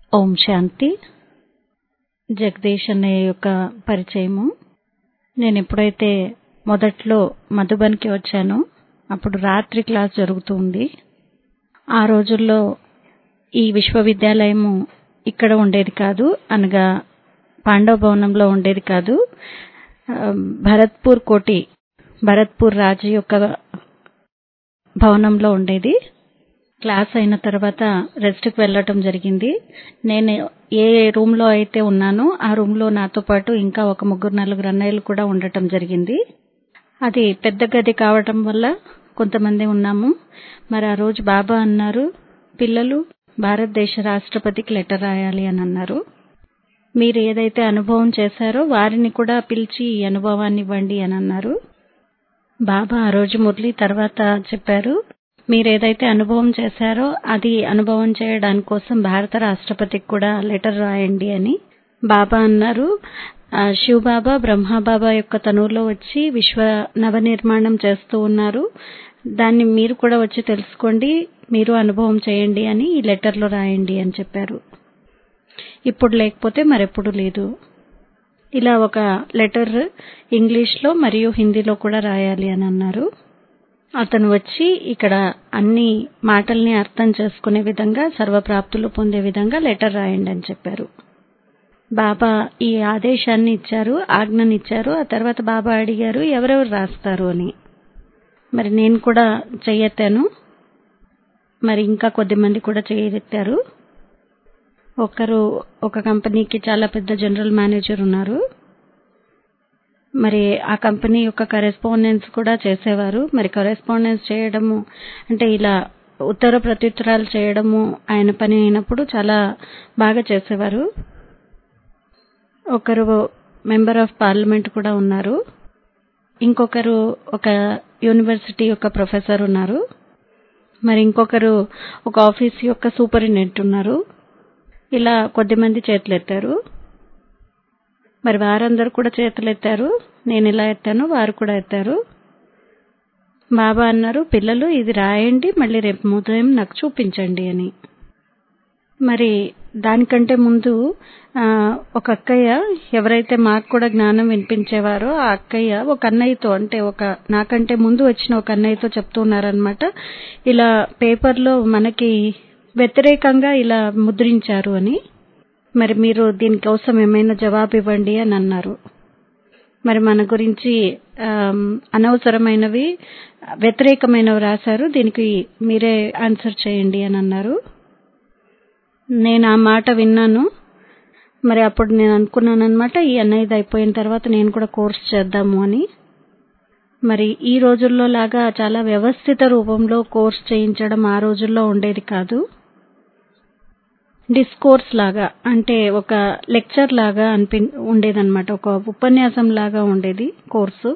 ఓం శాంతి జగదీష్ అన్నయ్య యొక్క పరిచయము నేను ఎప్పుడైతే మొదట్లో మధుబన్కి వచ్చానో అప్పుడు రాత్రి క్లాస్ జరుగుతూ ఉంది ఆ రోజుల్లో ఈ విశ్వవిద్యాలయము ఇక్కడ ఉండేది కాదు అనగా పాండవ భవనంలో ఉండేది కాదు భరత్పూర్ కోటి భరత్పూర్ రాజు యొక్క భవనంలో ఉండేది క్లాస్ అయిన తర్వాత రెస్ట్కి వెళ్ళటం జరిగింది నేను ఏ రూమ్లో అయితే ఉన్నానో ఆ రూమ్లో నాతో పాటు ఇంకా ఒక ముగ్గురు నలుగురు అన్నయ్యలు కూడా ఉండటం జరిగింది అది పెద్ద గది కావటం వల్ల కొంతమంది ఉన్నాము మరి ఆ రోజు బాబా అన్నారు పిల్లలు భారతదేశ రాష్ట్రపతికి లెటర్ రాయాలి అని అన్నారు మీరు ఏదైతే అనుభవం చేశారో వారిని కూడా పిలిచి ఈ అనుభవాన్ని ఇవ్వండి అని అన్నారు బాబా ఆ రోజు మురళి తర్వాత చెప్పారు మీరు ఏదైతే అనుభవం చేశారో అది అనుభవం చేయడాని కోసం భారత రాష్ట్రపతికి కూడా లెటర్ రాయండి అని బాబా అన్నారు శివ్ బాబా బ్రహ్మబాబా యొక్క తనువులో వచ్చి విశ్వ నవనిర్మాణం చేస్తూ ఉన్నారు దాన్ని మీరు కూడా వచ్చి తెలుసుకోండి మీరు అనుభవం చేయండి అని ఈ లెటర్లో రాయండి అని చెప్పారు ఇప్పుడు లేకపోతే మరెప్పుడు లేదు ఇలా ఒక లెటర్ ఇంగ్లీష్లో మరియు హిందీలో కూడా రాయాలి అని అన్నారు అతను వచ్చి ఇక్కడ అన్ని మాటల్ని అర్థం చేసుకునే విధంగా సర్వప్రాప్తులు పొందే విధంగా లెటర్ రాయండి అని చెప్పారు బాబా ఈ ఆదేశాన్ని ఇచ్చారు ఆజ్ఞని ఇచ్చారు ఆ తర్వాత బాబా అడిగారు ఎవరెవరు రాస్తారు అని మరి నేను కూడా చెయ్యెత్తాను మరి ఇంకా కొద్దిమంది కూడా చేయెత్తారు ఒకరు ఒక కంపెనీకి చాలా పెద్ద జనరల్ మేనేజర్ ఉన్నారు మరి ఆ కంపెనీ యొక్క కరెస్పాండెన్స్ కూడా చేసేవారు మరి కరెస్పాండెన్స్ చేయడము అంటే ఇలా ఉత్తర ప్రత్యుత్తరాలు చేయడము ఆయన పని అయినప్పుడు చాలా బాగా చేసేవారు ఒకరు మెంబర్ ఆఫ్ పార్లమెంట్ కూడా ఉన్నారు ఇంకొకరు ఒక యూనివర్సిటీ యొక్క ప్రొఫెసర్ ఉన్నారు మరి ఇంకొకరు ఒక ఆఫీస్ యొక్క సూపరింటెండెంట్ ఉన్నారు ఇలా కొద్దిమంది చేతులెత్తారు మరి వారందరూ కూడా చేతులు ఎత్తారు నేను ఇలా ఎత్తాను వారు కూడా ఎత్తారు బాబా అన్నారు పిల్లలు ఇది రాయండి మళ్ళీ రేపు ఉదయం నాకు చూపించండి అని మరి దానికంటే ముందు ఒక అక్కయ్య ఎవరైతే మాకు కూడా జ్ఞానం వినిపించేవారో ఆ అక్కయ్య ఒక అన్నయ్యతో అంటే ఒక నాకంటే ముందు వచ్చిన ఒక అన్నయ్యతో చెప్తున్నారనమాట ఇలా పేపర్లో మనకి వ్యతిరేకంగా ఇలా ముద్రించారు అని మరి మీరు దీనికోసం ఏమైనా జవాబు ఇవ్వండి అని అన్నారు మరి మన గురించి అనవసరమైనవి వ్యతిరేకమైనవి రాశారు దీనికి మీరే ఆన్సర్ చేయండి అని అన్నారు నేను ఆ మాట విన్నాను మరి అప్పుడు నేను అనుకున్నాను అనమాట ఈ అన్నయ్యది అయిపోయిన తర్వాత నేను కూడా కోర్స్ చేద్దాము అని మరి ఈ రోజుల్లో లాగా చాలా వ్యవస్థిత రూపంలో కోర్స్ చేయించడం ఆ రోజుల్లో ఉండేది కాదు డిస్కోర్స్ లాగా అంటే ఒక లెక్చర్ లాగా అనిపి ఉండేదన్నమాట ఒక ఉపన్యాసం లాగా ఉండేది కోర్సు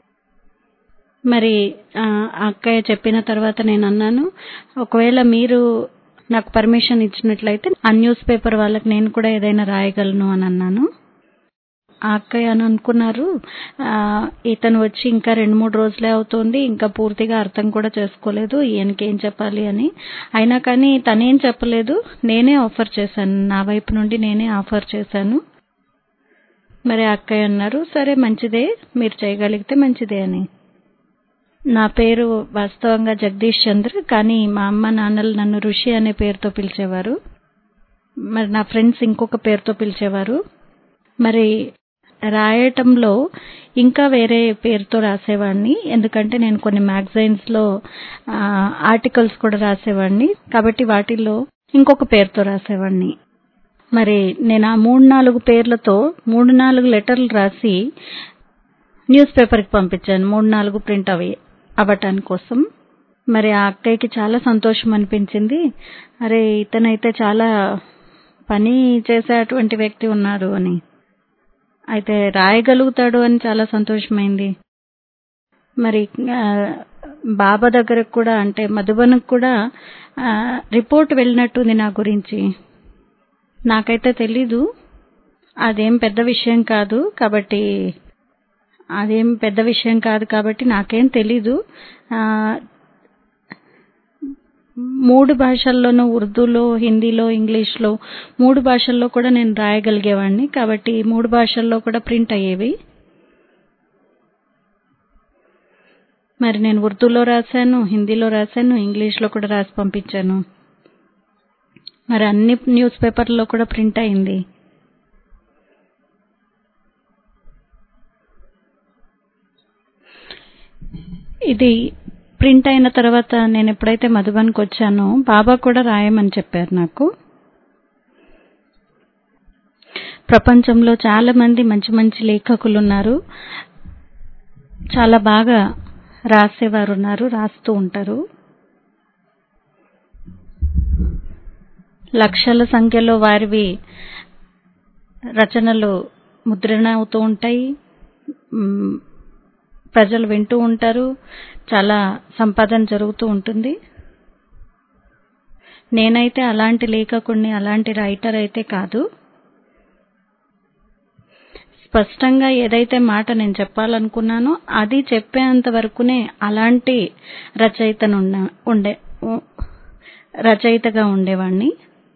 మరి ఆ అక్కయ్య చెప్పిన తర్వాత నేను అన్నాను ఒకవేళ మీరు నాకు పర్మిషన్ ఇచ్చినట్లయితే ఆ న్యూస్ పేపర్ వాళ్ళకి నేను కూడా ఏదైనా రాయగలను అని అన్నాను ఆ అక్కయ్య అని అనుకున్నారు ఇతను వచ్చి ఇంకా రెండు మూడు రోజులే అవుతుంది ఇంకా పూర్తిగా అర్థం కూడా చేసుకోలేదు ఈయనకి ఏం చెప్పాలి అని అయినా కానీ తనేం చెప్పలేదు నేనే ఆఫర్ చేశాను నా వైపు నుండి నేనే ఆఫర్ చేశాను మరి అక్కయ్య అన్నారు సరే మంచిదే మీరు చేయగలిగితే మంచిదే అని నా పేరు వాస్తవంగా జగదీష్ చంద్ర కానీ మా అమ్మ నాన్నలు నన్ను ఋషి అనే పేరుతో పిలిచేవారు మరి నా ఫ్రెండ్స్ ఇంకొక పేరుతో పిలిచేవారు మరి రాయటంలో ఇంకా వేరే పేరుతో రాసేవాడిని ఎందుకంటే నేను కొన్ని మ్యాగజైన్స్లో ఆర్టికల్స్ కూడా రాసేవాడిని కాబట్టి వాటిల్లో ఇంకొక పేరుతో రాసేవాడిని మరి నేను ఆ మూడు నాలుగు పేర్లతో మూడు నాలుగు లెటర్లు రాసి న్యూస్ పేపర్కి పంపించాను మూడు నాలుగు ప్రింట్ అవి అవ్వటాని కోసం మరి ఆ అక్కయ్యకి చాలా సంతోషం అనిపించింది అరే ఇతనైతే చాలా పని చేసేటువంటి వ్యక్తి ఉన్నారు అని అయితే రాయగలుగుతాడు అని చాలా సంతోషమైంది మరి బాబా దగ్గరకు కూడా అంటే మధుబన్కి కూడా రిపోర్ట్ వెళ్ళినట్టుంది నా గురించి నాకైతే తెలీదు అదేం పెద్ద విషయం కాదు కాబట్టి అదేం పెద్ద విషయం కాదు కాబట్టి నాకేం తెలీదు మూడు భాషల్లోనూ ఉర్దూలో హిందీలో ఇంగ్లీష్లో మూడు భాషల్లో కూడా నేను రాయగలిగేవాడిని కాబట్టి మూడు భాషల్లో కూడా ప్రింట్ అయ్యేవి మరి నేను ఉర్దూలో రాశాను హిందీలో రాశాను ఇంగ్లీష్లో కూడా రాసి పంపించాను మరి అన్ని న్యూస్ పేపర్లో కూడా ప్రింట్ అయింది ఇది ప్రింట్ అయిన తర్వాత నేను ఎప్పుడైతే మధుబన్కి వచ్చానో బాబా కూడా రాయమని చెప్పారు నాకు ప్రపంచంలో చాలా మంది మంచి మంచి లేఖకులు ఉన్నారు చాలా బాగా రాసేవారు ఉన్నారు రాస్తూ ఉంటారు లక్షల సంఖ్యలో వారివి రచనలు ముద్రణ అవుతూ ఉంటాయి మ్, ప్రజలు వింటూ ఉంటారు చాలా సంపాదన జరుగుతూ ఉంటుంది నేనైతే అలాంటి లేఖకుడిని అలాంటి రైటర్ అయితే కాదు స్పష్టంగా ఏదైతే మాట నేను చెప్పాలనుకున్నానో అది చెప్పేంత వరకునే అలాంటి రచయితను ఉన్న- ఉండే ఉ- రచయితగా ఉండేవాణ్ణి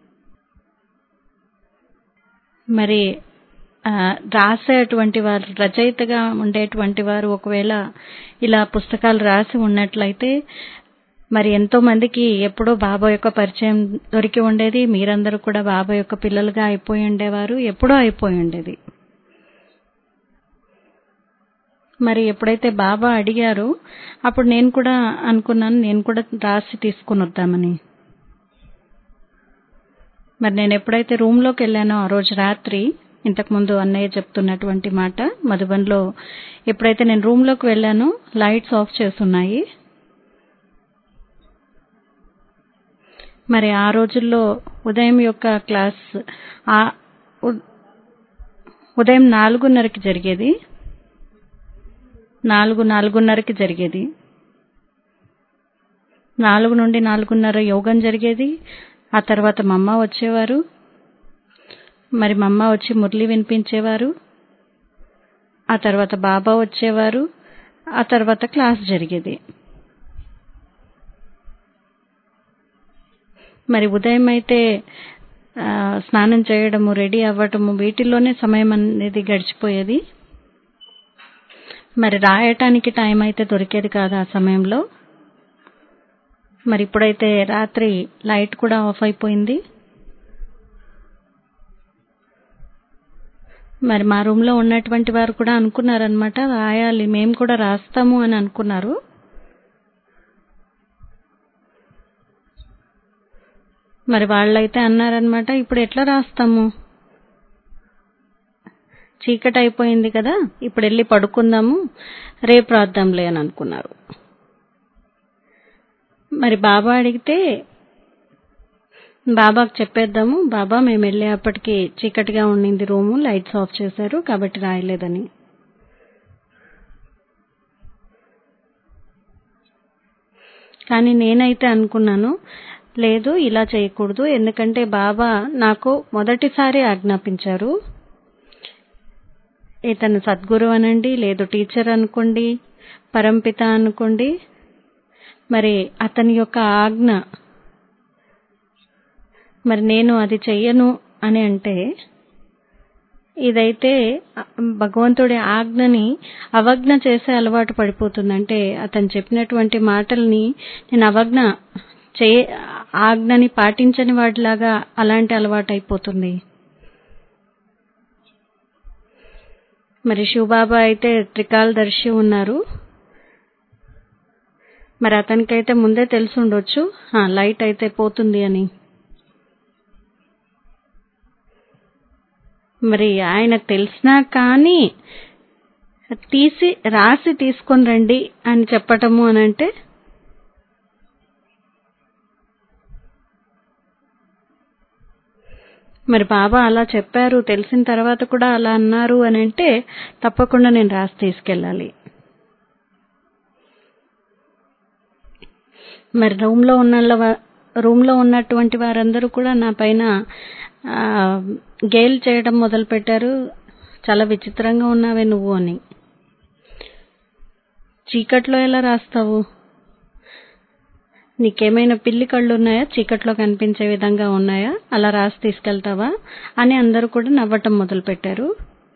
మరి ఆ, రాసేటువంటి వారు రచయితగా ఉండేటువంటి వారు ఒకవేళ ఇలా పుస్తకాలు రాసి ఉన్నట్లయితే మరి ఎంతో మందికి ఎప్పుడో బాబా యొక్క పరిచయం దొరికి ఉండేది మీరందరూ కూడా బాబా యొక్క పిల్లలుగా అయిపోయి ఉండేవారు ఎప్పుడో అయిపోయి ఉండేది మరి ఎప్పుడైతే బాబా అడిగారో అప్పుడు నేను కూడా అనుకున్నాను నేను కూడా రాసి తీసుకుని వద్దామని మరి నేను ఎప్పుడైతే రూమ్లోకి వెళ్ళానో ఆ రోజు రాత్రి ఇంతకుముందు అన్నయ్య చెప్తున్నటువంటి మాట మధుబన్లో ఎప్పుడైతే నేను రూమ్లోకి వెళ్ళానో లైట్స్ ఆఫ్ చేస్తున్నాయి మరి ఆ రోజుల్లో ఉదయం యొక్క క్లాస్ ఆ ఉ- ఉదయం నాలుగున్నరకి జరిగేది నాలుగు నాలుగున్నరకి జరిగేది నాలుగు నుండి నాలుగున్నర యోగం జరిగేది ఆ తర్వాత మా అమ్మ వచ్చేవారు మరి మా అమ్మ వచ్చి మురళి వినిపించేవారు ఆ తర్వాత బాబా వచ్చేవారు ఆ తర్వాత క్లాస్ జరిగేది మరి ఉదయం అయితే ఆ, స్నానం చేయడము రెడీ అవ్వటము వీటిల్లోనే సమయం అనేది గడిచిపోయేది మరి రాయటానికి టైం అయితే దొరికేది కాదు ఆ సమయంలో మరి ఇప్పుడైతే రాత్రి లైట్ కూడా ఆఫ్ అయిపోయింది మరి మా రూమ్ లో ఉన్నటువంటి వారు కూడా అనుకున్నారనమాట రాయాలి మేము కూడా రాస్తాము అని అనుకున్నారు మరి వాళ్ళైతే అన్నారనమాట ఇప్పుడు ఎట్లా రాస్తాము చీకటి అయిపోయింది కదా ఇప్పుడు వెళ్ళి పడుకుందాము రేపు రాద్దాంలే అని అనుకున్నారు మరి బాబా అడిగితే బాబాకు చెప్పేద్దాము బాబా మేము వెళ్ళేప్పటికి చీకటిగా ఉండింది రూము లైట్స్ ఆఫ్ చేశారు కాబట్టి రాయలేదని కానీ నేనైతే అనుకున్నాను లేదు ఇలా చేయకూడదు ఎందుకంటే బాబా నాకు మొదటిసారి ఆజ్ఞాపించారు ఇతను సద్గురు అనండి లేదు టీచర్ అనుకోండి పరంపిత అనుకోండి మరి అతని యొక్క ఆజ్ఞ మరి నేను అది చెయ్యను అని అంటే ఇదైతే భగవంతుడి ఆజ్ఞని అవజ్ఞ చేసే అలవాటు పడిపోతుంది అంటే అతను చెప్పినటువంటి మాటల్ని నేను అవజ్ఞ చే ఆజ్ఞని పాటించని వాడిలాగా అలాంటి అలవాటు అయిపోతుంది మరి శివబాబా అయితే త్రికాలదర్శి ఉన్నారు మరి అతనికైతే ముందే తెలిసి ఉండొచ్చు ఆ, లైట్ అయితే పోతుంది అని మరి ఆయనకు తెలిసినా కానీ తీసి రాసి తీసుకొని రండి అని చెప్పటము అని అంటే మరి బాబా అలా చెప్పారు తెలిసిన తర్వాత కూడా అలా అన్నారు అని అంటే తప్పకుండా నేను రాసి తీసుకెళ్ళాలి మరి రూమ్ లో ఉన్న రూమ్ లో ఉన్నటువంటి వారందరూ కూడా నా పైన ఆ, గేల్ చేయడం మొదలు పెట్టారు చాలా విచిత్రంగా ఉన్నావే నువ్వు అని చీకట్లో ఎలా రాస్తావు నీకేమైనా పిల్లి కళ్ళు ఉన్నాయా చీకట్లో కనిపించే విధంగా ఉన్నాయా అలా రాసి తీసుకెళ్తావా అని అందరూ కూడా నవ్వటం మొదలుపెట్టారు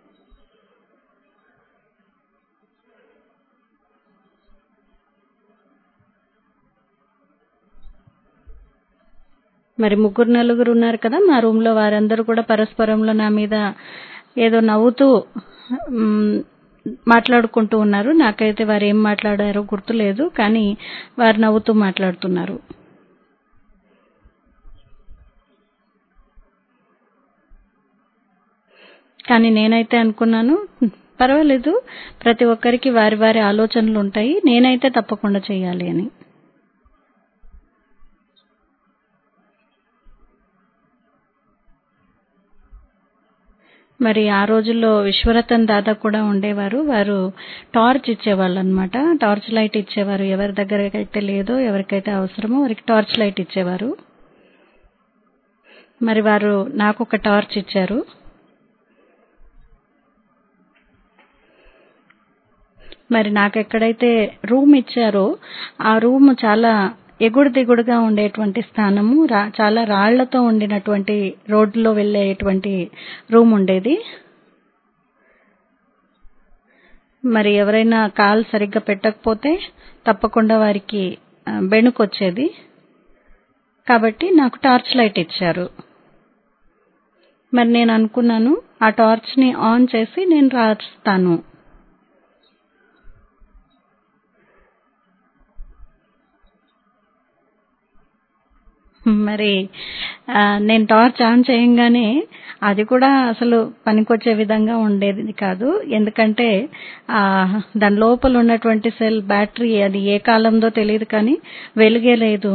మరి ముగ్గురు నలుగురు ఉన్నారు కదా మా రూమ్ లో వారందరూ కూడా పరస్పరంలో నా మీద ఏదో నవ్వుతూ మ్, మాట్లాడుకుంటూ ఉన్నారు నాకైతే వారు ఏం మాట్లాడారో గుర్తులేదు కానీ వారు నవ్వుతూ మాట్లాడుతున్నారు కానీ నేనైతే అనుకున్నాను పర్వాలేదు ప్రతి ఒక్కరికి వారి వారి ఆలోచనలు ఉంటాయి నేనైతే తప్పకుండా చేయాలి అని మరి ఆ రోజుల్లో విశ్వరతన్ దాదా కూడా ఉండేవారు వారు టార్చ్ ఇచ్చేవాళ్ళు అనమాట టార్చ్ లైట్ ఇచ్చేవారు ఎవరి దగ్గరకైతే లేదో ఎవరికైతే అవసరమో వారికి టార్చ్ లైట్ ఇచ్చేవారు మరి వారు నాకు ఒక టార్చ్ ఇచ్చారు మరి నాకు ఎక్కడైతే రూమ్ ఇచ్చారో ఆ రూమ్ చాలా ఎగుడు దిగుడుగా ఉండేటువంటి స్థానము రా చాలా రాళ్లతో ఉండినటువంటి రోడ్లో వెళ్ళేటువంటి రూమ్ ఉండేది మరి ఎవరైనా కాల్ సరిగ్గా పెట్టకపోతే తప్పకుండా వారికి ఆ, బెణుకొచ్చేది కాబట్టి నాకు టార్చ్ లైట్ ఇచ్చారు మరి నేను అనుకున్నాను ఆ టార్చ్ ని ఆన్ చేసి నేను రాస్తాను మరి ఆ, నేను టార్చ్ ఆన్ చేయంగానే అది కూడా అసలు పనికొచ్చే విధంగా ఉండేది కాదు ఎందుకంటే ఆ దాని లోపల ఉన్నటువంటి సెల్ బ్యాటరీ అది ఏ కాలందో తెలియదు కానీ వెలుగే లేదు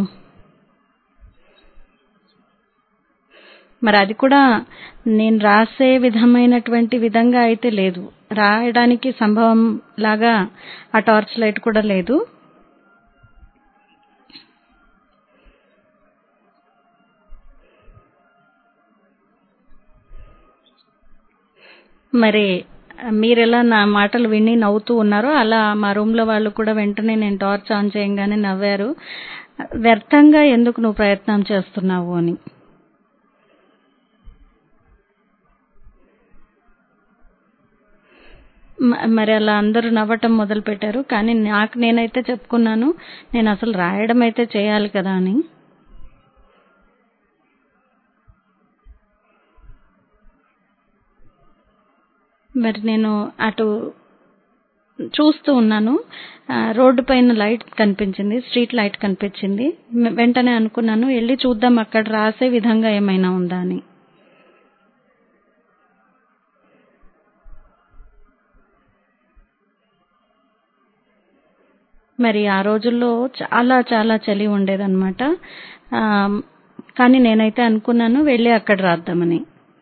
మరి అది కూడా నేను రాసే విధమైనటువంటి విధంగా అయితే లేదు రాయడానికి సంభవం లాగా ఆ టార్చ్ లైట్ కూడా లేదు మరి మీరెలా నా మాటలు విని నవ్వుతూ ఉన్నారో అలా మా రూమ్ లో వాళ్ళు కూడా వెంటనే నేను టార్చ్ ఆన్ చేయంగానే నవ్వారు వ్యర్థంగా ఎందుకు నువ్వు ప్రయత్నం చేస్తున్నావు అని మ- మరి అలా అందరూ నవ్వటం మొదలు పెట్టారు కానీ నాకు నేనైతే చెప్పుకున్నాను నేను అసలు రాయడం అయితే చేయాలి కదా అని మరి నేను అటు చూస్తూ ఉన్నాను ఆ, రోడ్డు పైన లైట్ కనిపించింది స్ట్రీట్ లైట్ కనిపించింది మ- వెంటనే అనుకున్నాను వెళ్ళి చూద్దాం అక్కడ రాసే విధంగా ఏమైనా ఉందా అని మరి ఆ రోజుల్లో చాలా చాలా చలి ఉండేదన్నమాట ఆ, కానీ నేనైతే అనుకున్నాను వెళ్ళి అక్కడ రాద్దామని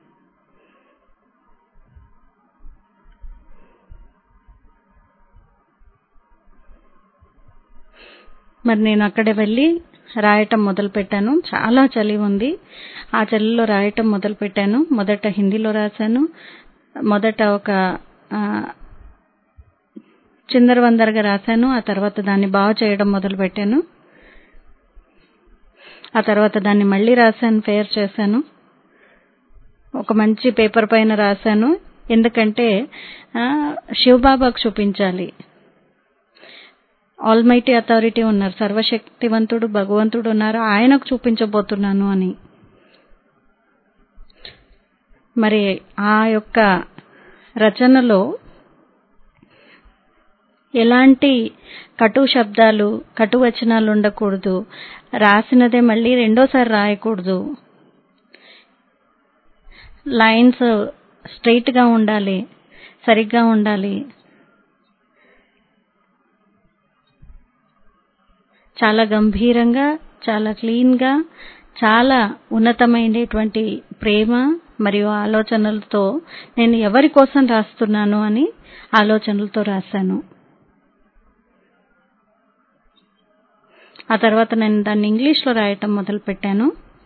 మరి నేను అక్కడ వెళ్ళి రాయటం మొదలు పెట్టాను చాలా చలి ఉంది ఆ చలిలో రాయటం మొదలు పెట్టాను మొదట హిందీలో రాశాను మొదట ఒక ఆ, చిందరవందరగా రాశాను ఆ తర్వాత దాన్ని బాగా చేయడం మొదలు పెట్టాను ఆ తర్వాత దాన్ని మళ్ళీ రాశాను ఫేర్ చేశాను ఒక మంచి పేపర్ పైన రాశాను ఎందుకంటే ఆ, శివబాబాకు చూపించాలి ఆల్మైటీ అథారిటీ ఉన్నారు సర్వశక్తివంతుడు భగవంతుడు ఉన్నారు ఆయనకు చూపించబోతున్నాను అని మరి ఆ యొక్క రచనలో ఎలాంటి కటు శబ్దాలు కటు వచనాలు ఉండకూడదు రాసినదే మళ్ళీ రెండోసారి రాయకూడదు లైన్స్ స్ట్రైట్ గా ఉండాలి సరిగ్గా ఉండాలి చాలా గంభీరంగా చాలా క్లీన్ గా చాలా ఉన్నతమైనటువంటి ప్రేమ మరియు ఆలోచనలతో నేను ఎవరి కోసం రాస్తున్నాను అని ఆలోచనలతో రాశాను ఆ తర్వాత నేను దాన్ని ఇంగ్లీష్లో రాయటం మొదలు పెట్టాను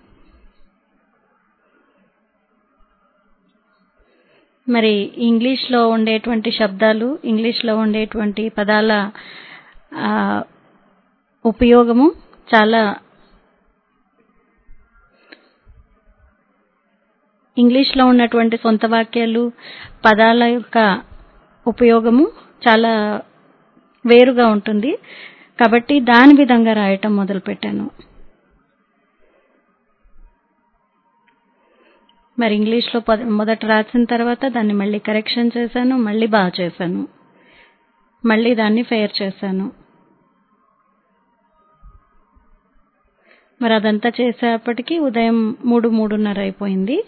మరి ఇంగ్లీష్లో ఉండేటువంటి శబ్దాలు ఇంగ్లీష్లో ఉండేటువంటి పదాల ఆ, ఉపయోగము చాలా ఇంగ్లీష్లో ఉన్నటువంటి సొంత వాక్యాలు పదాల యొక్క ఉపయోగము చాలా వేరుగా ఉంటుంది కాబట్టి దాని విధంగా రాయటం మొదలుపెట్టాను మరి ఇంగ్లీష్లో పద మొదట రాసిన తర్వాత దాన్ని మళ్ళీ కరెక్షన్ చేశాను మళ్ళీ బాగా చేశాను మళ్ళీ దాన్ని ఫెయిర్ చేశాను మరి అదంతా చేసేపటికి ఉదయం మూడు మూడున్నర అయిపోయింది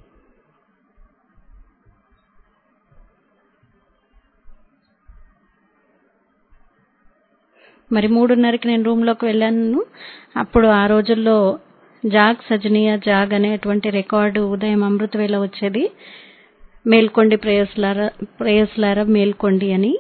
మరి మూడున్నరకి నేను రూమ్లోకి వెళ్ళాను అప్పుడు ఆ రోజుల్లో జాగ్ సజనీయ జాగ్ అనేటువంటి రికార్డు ఉదయం అమృత వేళ వచ్చేది మేల్కొండి ప్రేయస్లారా ప్రేయస్లారా మేల్కొండి అని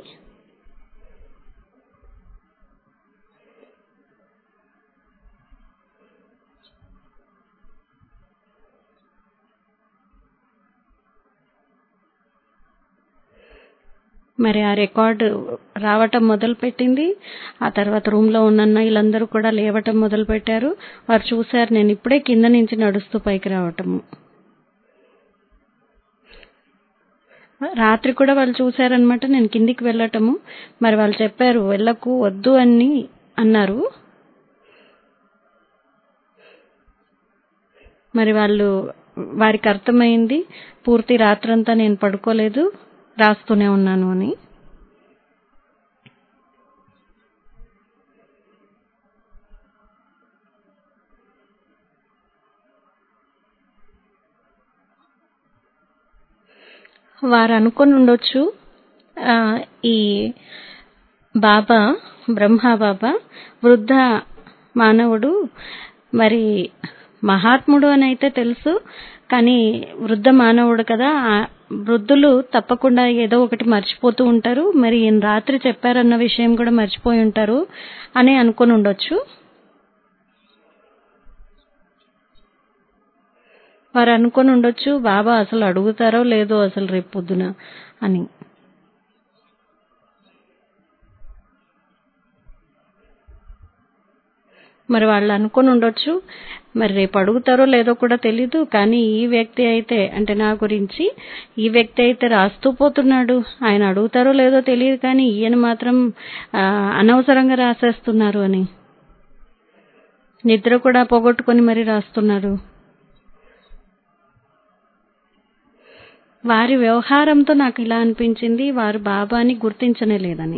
మరి ఆ రికార్డు రావటం మొదలుపెట్టింది ఆ తర్వాత రూమ్లో ఉన్న అన్నయ్యలందరూ కూడా లేవటం మొదలుపెట్టారు వారు చూశారు నేను ఇప్పుడే కింద నుంచి నడుస్తూ పైకి రావటము రాత్రి కూడా వాళ్ళు చూశారనమాట నేను కిందికి వెళ్ళటము మరి వాళ్ళు చెప్పారు వెళ్ళకు వద్దు అని అన్నారు మరి వాళ్ళు వారికి అర్థమైంది పూర్తి రాత్రంతా నేను పడుకోలేదు రాస్తూనే ఉన్నాను అని వారు అనుకొని ఉండొచ్చు ఆ, ఈ బాబా బ్రహ్మ బాబా వృద్ధ మానవుడు మరి మహాత్ముడు అని అయితే తెలుసు కానీ వృద్ధ మానవుడు కదా ఆ వృద్ధులు తప్పకుండా ఏదో ఒకటి మర్చిపోతూ ఉంటారు మరి ఈయన రాత్రి చెప్పారన్న విషయం కూడా మర్చిపోయి ఉంటారు అని అనుకొని ఉండొచ్చు వారు అనుకొని ఉండొచ్చు బాబా అసలు అడుగుతారో లేదో అసలు రేపు పొద్దున అని మరి వాళ్ళు అనుకొని ఉండొచ్చు మరి రేపు అడుగుతారో లేదో కూడా తెలీదు కానీ ఈ వ్యక్తి అయితే అంటే నా గురించి ఈ వ్యక్తి అయితే రాస్తూ పోతున్నాడు ఆయన అడుగుతారో లేదో తెలియదు కానీ ఈయన మాత్రం ఆ, అనవసరంగా రాసేస్తున్నారు అని నిద్ర కూడా పోగొట్టుకొని మరి రాస్తున్నారు వారి వ్యవహారంతో నాకు ఇలా అనిపించింది వారు బాబాని గుర్తించనే లేదని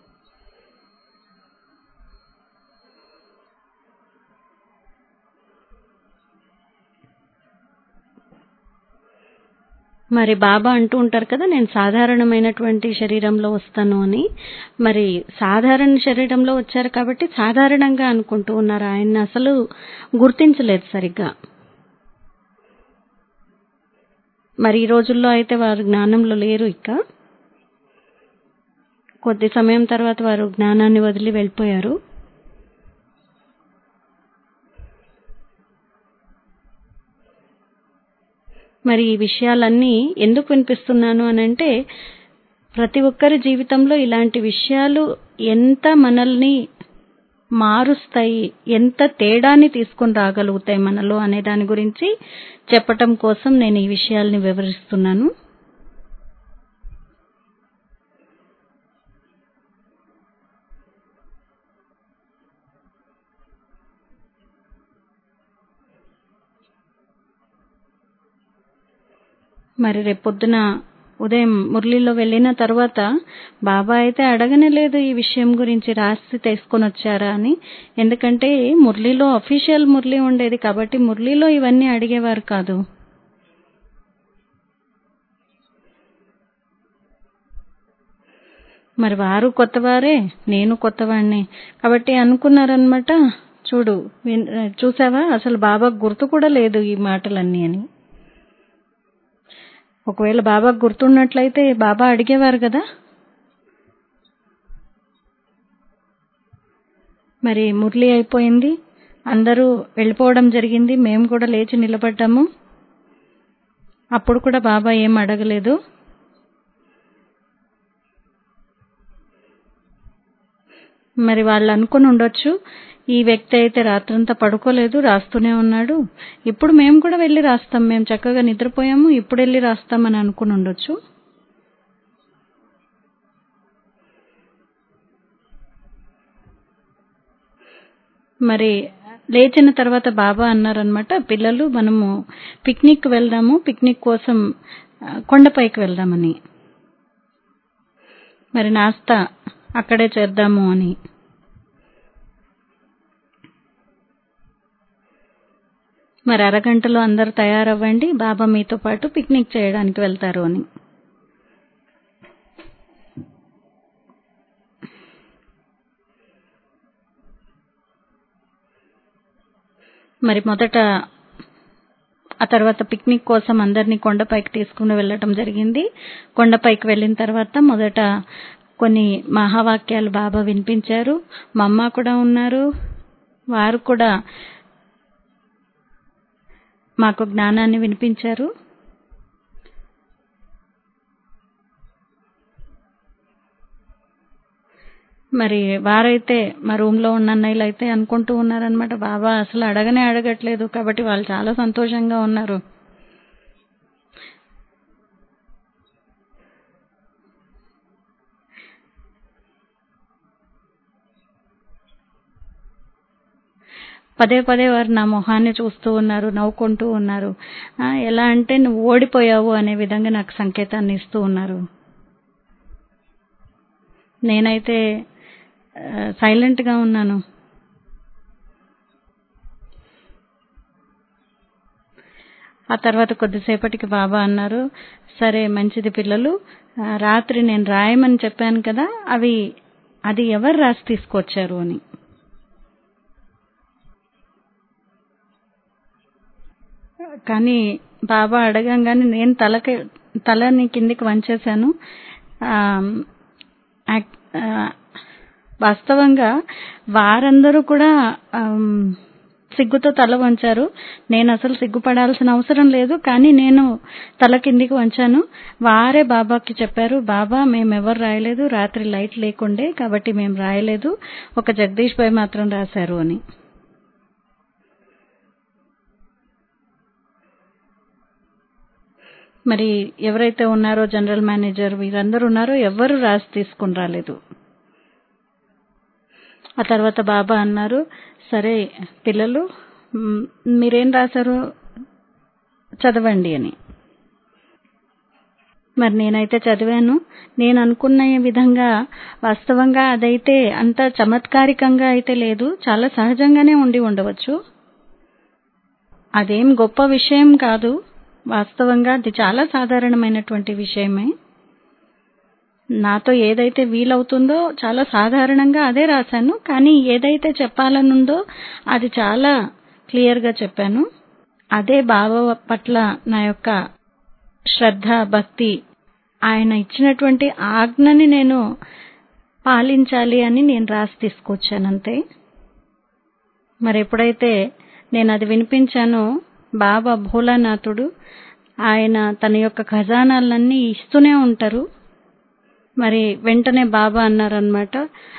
మరి బాబా అంటూ ఉంటారు కదా నేను సాధారణమైనటువంటి శరీరంలో వస్తాను అని మరి సాధారణ శరీరంలో వచ్చారు కాబట్టి సాధారణంగా అనుకుంటూ ఉన్నారు ఆయన్ని అసలు గుర్తించలేదు సరిగ్గా మరి ఈ రోజుల్లో అయితే వారు జ్ఞానంలో లేరు ఇక కొద్ది సమయం తర్వాత వారు జ్ఞానాన్ని వదిలి వెళ్ళిపోయారు మరి ఈ విషయాలన్నీ ఎందుకు వినిపిస్తున్నాను అని అంటే ప్రతి ఒక్కరి జీవితంలో ఇలాంటి విషయాలు ఎంత మనల్ని మారుస్తాయి ఎంత తేడాన్ని తీసుకొని రాగలుగుతాయి మనలో అనే దాని గురించి చెప్పటం కోసం నేను ఈ విషయాల్ని వివరిస్తున్నాను మరి రేపొద్దున ఉదయం మురళిలో వెళ్ళిన తర్వాత బాబా అయితే అడగనే లేదు ఈ విషయం గురించి రాసి తీసుకొని వచ్చారా అని ఎందుకంటే మురళిలో అఫీషియల్ మురళి ఉండేది కాబట్టి మురళిలో ఇవన్నీ అడిగేవారు కాదు మరి వారు కొత్తవారే నేను కొత్తవాడిని కాబట్టి అనుకున్నారనమాట చూడు విన్- చూసావా అసలు బాబాకు గుర్తు కూడా లేదు ఈ మాటలన్నీ అని ఒకవేళ బాబాకు గుర్తున్నట్లయితే బాబా అడిగేవారు కదా మరి మురళి అయిపోయింది అందరూ వెళ్ళిపోవడం జరిగింది మేము కూడా లేచి నిలబడ్డాము అప్పుడు కూడా బాబా ఏం అడగలేదు మరి వాళ్ళు అనుకుని ఉండొచ్చు ఈ వ్యక్తి అయితే రాత్రంతా పడుకోలేదు రాస్తూనే ఉన్నాడు ఇప్పుడు మేము కూడా వెళ్ళి రాస్తాం మేము చక్కగా నిద్రపోయాము ఇప్పుడు వెళ్ళి రాస్తామని అనుకుని ఉండొచ్చు మరి లేచిన తర్వాత బాబా అన్నారనమాట పిల్లలు మనము పిక్నిక్ వెళ్దాము పిక్నిక్ కోసం ఆ, కొండపైకి వెళ్దామని మరి నాస్తా అక్కడే చేద్దాము అని మరి అరగంటలో అందరు తయారవ్వండి బాబా మీతో పాటు పిక్నిక్ చేయడానికి వెళ్తారు అని మరి మొదట ఆ తర్వాత పిక్నిక్ కోసం అందరినీ కొండపైకి తీసుకుని వెళ్ళటం జరిగింది కొండపైకి వెళ్ళిన తర్వాత మొదట కొన్ని మహావాక్యాలు బాబా వినిపించారు మా అమ్మ కూడా ఉన్నారు వారు కూడా మాకు జ్ఞానాన్ని వినిపించారు మరి వారైతే మా రూమ్ లో ఉన్న అన్నయ్యలు అయితే అనుకుంటూ ఉన్నారనమాట బాబా అసలు అడగనే అడగట్లేదు కాబట్టి వాళ్ళు చాలా సంతోషంగా ఉన్నారు పదే పదే వారు నా మొహాన్ని చూస్తూ ఉన్నారు నవ్వుకుంటూ ఉన్నారు ఆ, ఎలా అంటే నువ్వు ఓడిపోయావు అనే విధంగా నాకు సంకేతాన్ని ఇస్తూ ఉన్నారు నేనైతే సైలెంట్ గా ఉన్నాను ఆ తర్వాత కొద్దిసేపటికి బాబా అన్నారు సరే మంచిది పిల్లలు ఆ, రాత్రి నేను రాయమని చెప్పాను కదా అవి అది ఎవరు రాసి తీసుకొచ్చారు అని కానీ బాబా అడగంగానే నేను తలకి తలని కిందికి వంచేశాను ఆ, యాక్- ఆ, వాస్తవంగా వారందరూ కూడా ఆమ్, సిగ్గుతో తల వంచారు నేను అసలు సిగ్గుపడాల్సిన అవసరం లేదు కానీ నేను తల కిందికి వంచాను వారే బాబాకి చెప్పారు బాబా మేము ఎవరు రాయలేదు రాత్రి లైట్ లేకుండే కాబట్టి మేము రాయలేదు ఒక జగదీష్ భాయ్ మాత్రం రాశారు అని మరి ఎవరైతే ఉన్నారో జనరల్ మేనేజర్ వీరందరూ ఉన్నారో ఎవరు రాసి తీసుకుని రాలేదు ఆ తర్వాత బాబా అన్నారు సరే పిల్లలు మ్, మీరేం రాశారో చదవండి అని మరి నేనైతే చదివాను నేను అనుకున్న విధంగా వాస్తవంగా అదైతే అంత చమత్కారికంగా అయితే లేదు చాలా సహజంగానే ఉండి ఉండవచ్చు అదేం గొప్ప విషయం కాదు వాస్తవంగా అది చాలా సాధారణమైనటువంటి విషయమే నాతో ఏదైతే వీలవుతుందో చాలా సాధారణంగా అదే రాశాను కానీ ఏదైతే చెప్పాలనుందో అది చాలా క్లియర్ గా చెప్పాను అదే బాబా పట్ల నా యొక్క శ్రద్ధ భక్తి ఆయన ఇచ్చినటువంటి ఆజ్ఞని నేను పాలించాలి అని నేను రాసి తీసుకొచ్చానంతే మరి ఎప్పుడైతే నేను అది వినిపించానో బాబా భోలానాథుడు ఆయన తన యొక్క ఖజానాలన్నీ ఇస్తూనే ఉంటారు మరి వెంటనే బాబా అన్నారనమాట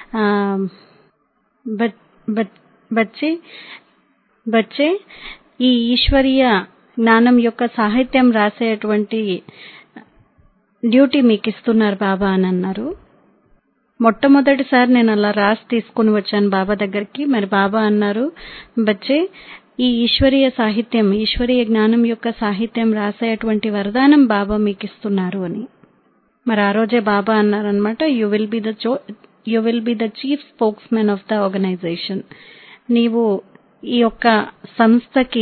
బచ్చి బచ్చే ఈ ఈశ్వరీయ జ్ఞానం యొక్క సాహిత్యం రాసేటువంటి డ్యూటీ మీకు ఇస్తున్నారు బాబా అని అన్నారు మొట్టమొదటిసారి నేను అలా రాసి తీసుకుని వచ్చాను బాబా దగ్గరికి మరి బాబా అన్నారు బచ్చే ఈ ఈశ్వరీయ సాహిత్యం ఈశ్వరీయ జ్ఞానం యొక్క సాహిత్యం రాసేటువంటి వరదానం బాబా మీకు ఇస్తున్నారు అని మరి ఆ రోజే బాబా అన్నారనమాట you will be the you will be the chief spokesmen of the organization నీవు ఈ యొక్క సంస్థకి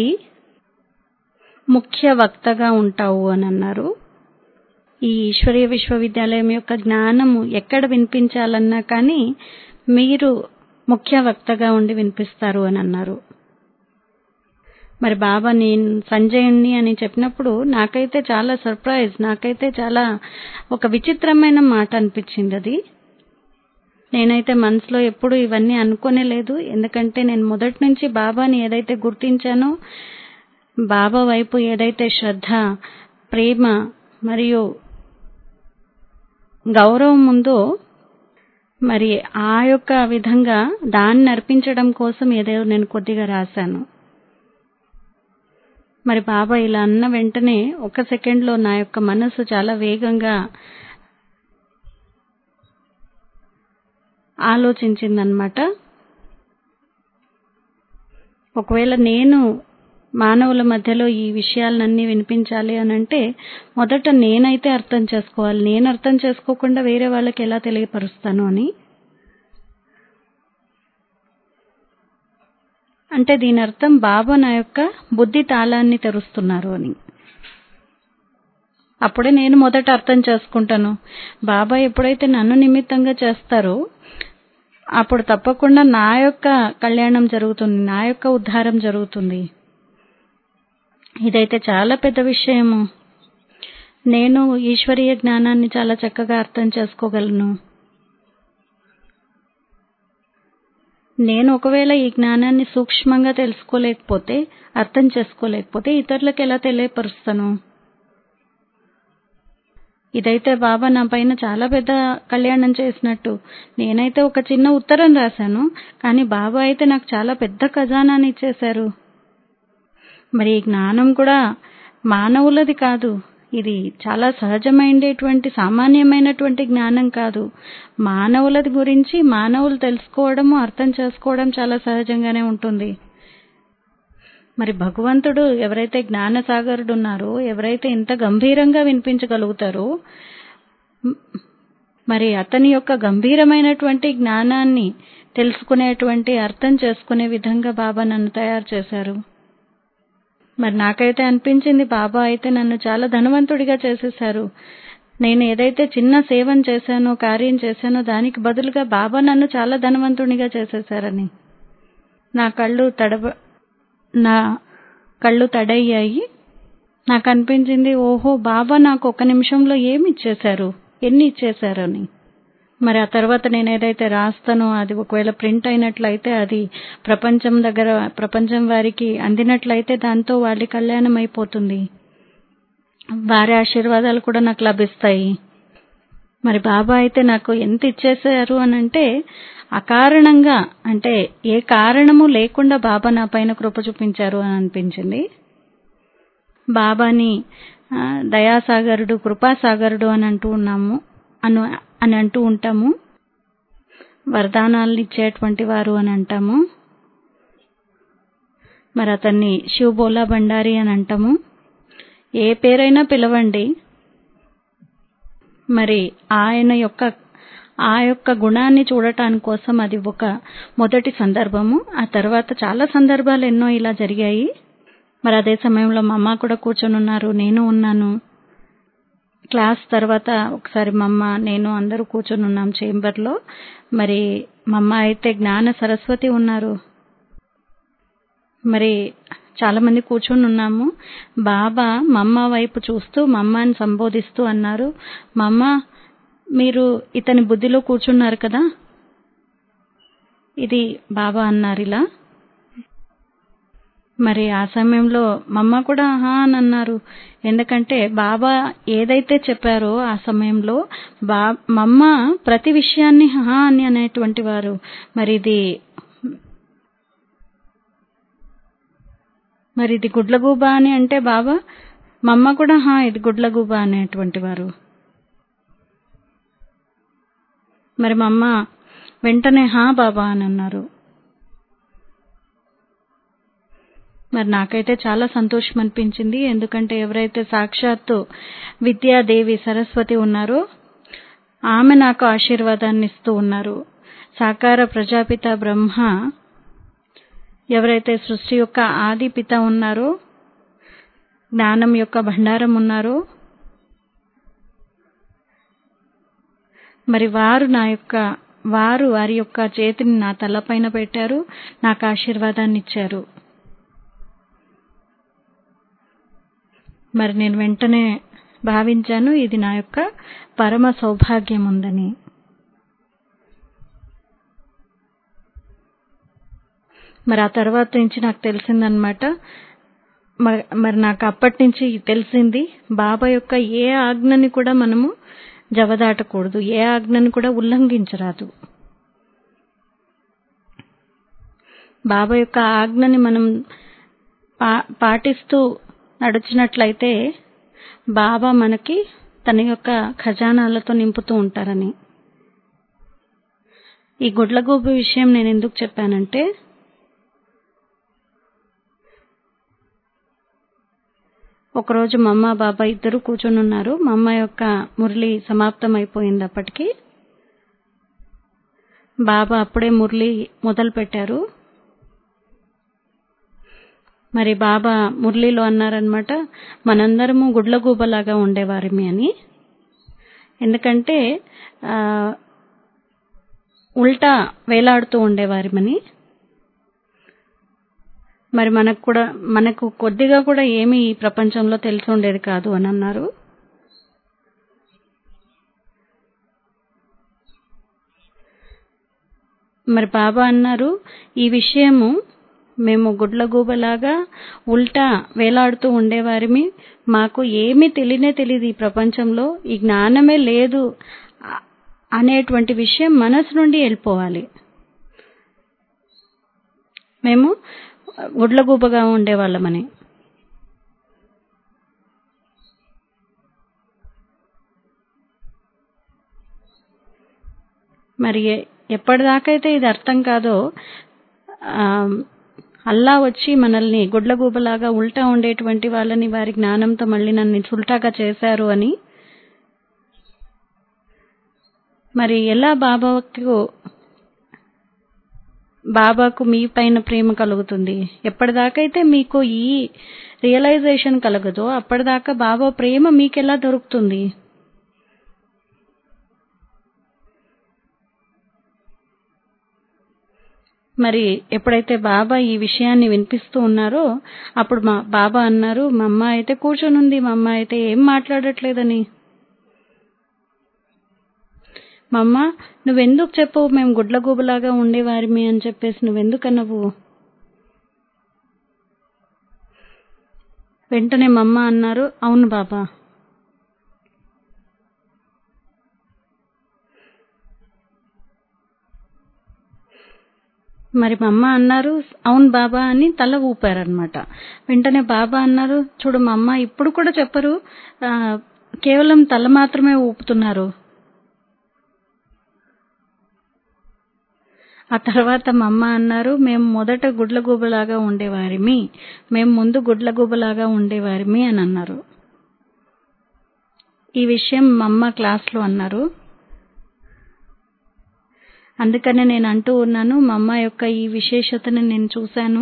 ముఖ్య వక్తగా ఉంటావు అని అన్నారు ఈ ఈశ్వరీయ విశ్వవిద్యాలయం యొక్క జ్ఞానము ఎక్కడ వినిపించాలన్నా కానీ మీరు ముఖ్య వక్తగా ఉండి వినిపిస్తారు అని అన్నారు మరి బాబా నేను సంజయుణ్ణి అని చెప్పినప్పుడు నాకైతే చాలా సర్ప్రైజ్ నాకైతే చాలా ఒక విచిత్రమైన మాట అనిపించింది అది నేనైతే మనసులో ఎప్పుడు ఇవన్నీ అనుకోనే లేదు ఎందుకంటే నేను మొదటి నుంచి బాబాని ఏదైతే గుర్తించానో బాబా వైపు ఏదైతే శ్రద్ధ ప్రేమ మరియు గౌరవం ఉందో మరి ఆ యొక్క విధంగా దాన్ని అర్పించడం కోసం ఏదో నేను కొద్దిగా రాశాను మరి బాబా ఇలా అన్న వెంటనే ఒక సెకండ్లో నా యొక్క మనసు చాలా వేగంగా ఆలోచించిందనమాట ఒకవేళ నేను మానవుల మధ్యలో ఈ విషయాలన్నీ వినిపించాలి అని అంటే మొదట నేనైతే అర్థం చేసుకోవాలి నేను అర్థం చేసుకోకుండా వేరే వాళ్ళకి ఎలా తెలియపరుస్తాను అని అంటే దీని అర్థం బాబా నా యొక్క బుద్ధి తాళాన్ని తెరుస్తున్నారు అని అప్పుడే నేను మొదట అర్థం చేసుకుంటాను బాబా ఎప్పుడైతే నన్ను నిమిత్తంగా చేస్తారో అప్పుడు తప్పకుండా నా యొక్క కళ్యాణం జరుగుతుంది నా యొక్క ఉద్ధారం జరుగుతుంది ఇదైతే చాలా పెద్ద విషయము నేను ఈశ్వరీయ జ్ఞానాన్ని చాలా చక్కగా అర్థం చేసుకోగలను నేను ఒకవేళ ఈ జ్ఞానాన్ని సూక్ష్మంగా తెలుసుకోలేకపోతే అర్థం చేసుకోలేకపోతే ఇతరులకు ఎలా తెలియపరుస్తాను ఇదైతే బాబా నా పైన చాలా పెద్ద కళ్యాణం చేసినట్టు నేనైతే ఒక చిన్న ఉత్తరం రాశాను కానీ బాబా అయితే నాకు చాలా పెద్ద ఖజానాన్ని ఇచ్చేశారు మరి ఈ జ్ఞానం కూడా మానవులది కాదు ఇది చాలా సహజమైనటువంటి సామాన్యమైనటువంటి జ్ఞానం కాదు మానవులది గురించి మానవులు తెలుసుకోవడము అర్థం చేసుకోవడం చాలా సహజంగానే ఉంటుంది మరి భగవంతుడు ఎవరైతే జ్ఞానసాగరుడు ఉన్నారో ఎవరైతే ఇంత గంభీరంగా వినిపించగలుగుతారో మరి అతని యొక్క గంభీరమైనటువంటి జ్ఞానాన్ని తెలుసుకునేటువంటి అర్థం చేసుకునే విధంగా బాబా నన్ను తయారు చేశారు మరి నాకైతే అనిపించింది బాబా అయితే నన్ను చాలా ధనవంతుడిగా చేసేశారు నేను ఏదైతే చిన్న సేవను చేశానో కార్యం చేశానో దానికి బదులుగా బాబా నన్ను చాలా ధనవంతుడిగా చేసేశారని నా కళ్ళు తడబ నా కళ్ళు తడయ్యాయి నాకు అనిపించింది ఓహో బాబా నాకు ఒక నిమిషంలో ఏమి ఇచ్చేశారు ఎన్ని ఇచ్చేశారని మరి ఆ తర్వాత నేను ఏదైతే రాస్తానో అది ఒకవేళ ప్రింట్ అయినట్లయితే అది ప్రపంచం దగ్గర ప్రపంచం వారికి అందినట్లయితే దాంతో వాళ్ళ కళ్యాణం అయిపోతుంది వారి ఆశీర్వాదాలు కూడా నాకు లభిస్తాయి మరి బాబా అయితే నాకు ఎంత ఇచ్చేసారు అని అంటే అకారణంగా అంటే ఏ కారణము లేకుండా బాబా నా పైన కృప చూపించారు అని అనిపించింది బాబాని దయాసాగరుడు కృపాసాగరుడు అని అంటూ ఉన్నాము అను అని అంటూ ఉంటాము వరదానాలను ఇచ్చేటువంటి వారు అని అంటాము మరి అతన్ని శివబోలా బండారి అని అంటాము ఏ పేరైనా పిలవండి మరి ఆయన యొక్క ఆ యొక్క గుణాన్ని చూడటాని కోసం అది ఒక మొదటి సందర్భము ఆ తర్వాత చాలా సందర్భాలు ఎన్నో ఇలా జరిగాయి మరి అదే సమయంలో మా అమ్మ కూడా కూర్చొని ఉన్నారు నేను ఉన్నాను క్లాస్ తర్వాత ఒకసారి మా అమ్మ నేను అందరూ కూర్చొని ఉన్నాం చేంబర్లో మరి మా అమ్మ అయితే జ్ఞాన సరస్వతి ఉన్నారు మరి చాలా మంది కూర్చొని ఉన్నాము బాబా మా అమ్మ వైపు చూస్తూ మా అమ్మని సంబోధిస్తూ అన్నారు మా అమ్మ మీరు ఇతని బుద్ధిలో కూర్చున్నారు కదా ఇది బాబా అన్నారు ఇలా మరి ఆ సమయంలో మమ్మ కూడా హా అని అన్నారు ఎందుకంటే బాబా ఏదైతే చెప్పారో ఆ సమయంలో బా మమ్మ ప్రతి విషయాన్ని హా అని అనేటువంటి వారు మరి ఇది మరి ఇది గుడ్లగూబ అని అంటే బాబా మమ్మ కూడా హా ఇది గుడ్లగూబ అనేటువంటి వారు మరి మా అమ్మ వెంటనే హా బాబా అని అన్నారు మరి నాకైతే చాలా సంతోషం అనిపించింది ఎందుకంటే ఎవరైతే సాక్షాత్తు విద్యాదేవి సరస్వతి ఉన్నారో ఆమె నాకు ఆశీర్వాదాన్ని ఇస్తూ ఉన్నారు సాకార ప్రజాపిత బ్రహ్మ ఎవరైతే సృష్టి యొక్క ఆది పిత ఉన్నారో జ్ఞానం యొక్క భండారం ఉన్నారో మరి వారు నా యొక్క వారు వారి యొక్క చేతిని నా తలపైన పెట్టారు నాకు ఆశీర్వాదాన్ని ఇచ్చారు మరి నేను వెంటనే భావించాను ఇది నా యొక్క పరమ సౌభాగ్యం ఉందని మరి ఆ తర్వాత నుంచి నాకు తెలిసిందనమాట మరి నాకు అప్పటి నుంచి తెలిసింది బాబా యొక్క ఏ ఆజ్ఞని కూడా మనము జవదాటకూడదు ఏ ఆజ్ఞను కూడా ఉల్లంఘించరాదు బాబా యొక్క ఆజ్ఞని మనం పా పాటిస్తూ నడిచినట్లయితే బాబా మనకి తన యొక్క ఖజానాలతో నింపుతూ ఉంటారని ఈ గుడ్లగూబ విషయం నేను ఎందుకు చెప్పానంటే ఒకరోజు మా అమ్మ బాబా ఇద్దరు కూర్చొని ఉన్నారు మా అమ్మ యొక్క మురళి సమాప్తం అయిపోయింది అప్పటికి బాబా అప్పుడే మురళి మొదలు పెట్టారు మరి బాబా మురళిలో అన్నారనమాట మనందరము గుడ్లగూబలాగా ఉండేవారిమి అని ఎందుకంటే ఆ, ఉల్టా వేలాడుతూ ఉండేవారిమని మరి మనకు కూడా మనకు కొద్దిగా కూడా ఏమీ ఈ ప్రపంచంలో తెలిసి ఉండేది కాదు అని అన్నారు మరి బాబా అన్నారు ఈ విషయము మేము గుడ్లగూబలాగా ఉల్టా వేలాడుతూ ఉండేవారిమి మాకు ఏమీ తెలియనే తెలియదు ఈ ప్రపంచంలో ఈ జ్ఞానమే లేదు అ- అనేటువంటి విషయం మనసు నుండి వెళ్ళిపోవాలి మేము గుడ్లగూబగా ఉండేవాళ్ళమని మరి ఎ- ఎప్పటిదాకైతే ఇది అర్థం కాదో ఆ, అల్లా వచ్చి మనల్ని గుడ్లగూబలాగా ఉల్టా ఉండేటువంటి వాళ్ళని వారి జ్ఞానంతో మళ్ళీ నన్ను ఉల్టాగా చేశారు అని మరి ఎలా బాబాకు బాబాకు మీ పైన ప్రేమ కలుగుతుంది ఎప్పటిదాకైతే మీకు ఈ రియలైజేషన్ కలగదో అప్పటిదాకా బాబా ప్రేమ మీకెలా దొరుకుతుంది మరి ఎప్పుడైతే బాబా ఈ విషయాన్ని వినిపిస్తూ ఉన్నారో అప్పుడు మా బాబా అన్నారు మా అమ్మ అయితే కూర్చొని ఉంది మా అమ్మ అయితే ఏం మాట్లాడట్లేదని మా అమ్మ నువ్వెందుకు చెప్పవు మేము గుడ్లగూబలాగా ఉండేవారిమి అని చెప్పేసి నువ్వెందుకన్నావు వెంటనే మా అమ్మ అన్నారు అవును బాబా మరి మా అమ్మ అన్నారు అవును బాబా అని తల ఊపారనమాట వెంటనే బాబా అన్నారు చూడు మా అమ్మ ఇప్పుడు కూడా చెప్పరు ఆ, కేవలం తల మాత్రమే ఊపుతున్నారు ఆ తర్వాత మా అమ్మ అన్నారు మేము మొదట గుడ్లగూబలాగా ఉండేవారిమి మేము ముందు గుడ్లగూబలాగా ఉండేవారిమి అని అన్నారు ఈ విషయం మా అమ్మ క్లాస్లో అన్నారు అందుకనే నేను అంటూ ఉన్నాను మా అమ్మ యొక్క ఈ విశేషతను నేను చూశాను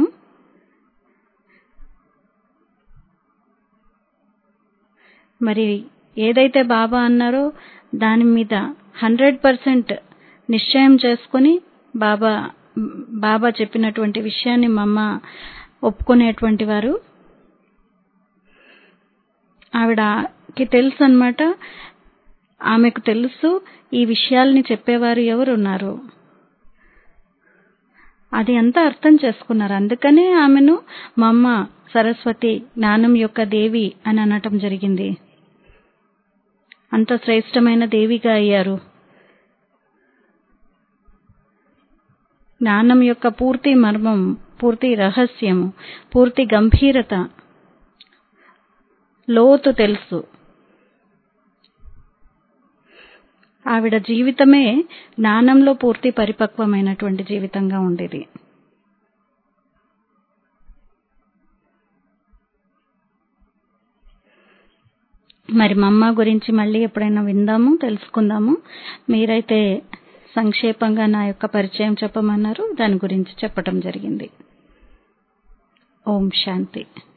మరి ఏదైతే బాబా అన్నారో దాని మీద హండ్రెడ్ పర్సెంట్ నిశ్చయం చేసుకొని బాబా బాబా చెప్పినటువంటి విషయాన్ని మా అమ్మ ఒప్పుకునేటువంటి వారు ఆవిడకి తెలుసు అనమాట ఆమెకు తెలుసు ఈ విషయాల్ని చెప్పేవారు ఎవరు ఉన్నారు అది అంతా అర్థం చేసుకున్నారు అందుకనే ఆమెను మా అమ్మ సరస్వతి జ్ఞానం యొక్క దేవి అని అనటం జరిగింది అంత శ్రేష్టమైన దేవిగా అయ్యారు జ్ఞానం యొక్క పూర్తి మర్మం పూర్తి రహస్యము పూర్తి గంభీరత లోతు తెలుసు ఆవిడ జీవితమే జ్ఞానంలో పూర్తి పరిపక్వమైనటువంటి జీవితంగా ఉండేది మరి మా అమ్మ గురించి మళ్ళీ ఎప్పుడైనా విందాము తెలుసుకుందాము మీరైతే సంక్షేపంగా నా యొక్క పరిచయం చెప్పమన్నారు దాని గురించి చెప్పటం జరిగింది ఓం శాంతి